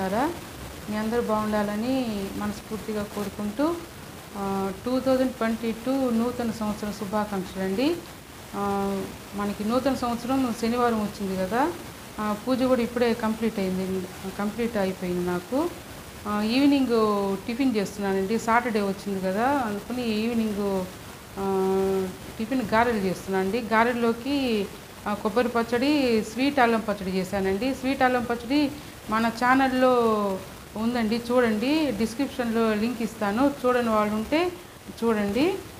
బాగున్నారా మీ అందరూ బాగుండాలని మనస్ఫూర్తిగా కోరుకుంటూ టూ థౌజండ్ ట్వంటీ టూ నూతన సంవత్సరం శుభాకాంక్షలు అండి ఆ, మనకి నూతన సంవత్సరం శనివారం వచ్చింది కదా ఆ, పూజ కూడా ఇప్పుడే కంప్లీట్ అయింది కంప్లీట్ అయిపోయింది నాకు ఆ, ఈవినింగ్ టిఫిన్ చేస్తున్నానండి సాటర్డే వచ్చింది కదా అందుకని ఈవినింగ్ ఆ, టిఫిన్ గారెలు చేస్తున్నాను అండి గారెల్లోకి ఆ, కొబ్బరి పచ్చడి స్వీట్ అల్లం పచ్చడి చేశానండి స్వీట్ అల్లం పచ్చడి మన ఛానల్లో ఉందండి చూడండి డిస్క్రిప్షన్లో లింక్ ఇస్తాను చూడని వాళ్ళు ఉంటే చూడండి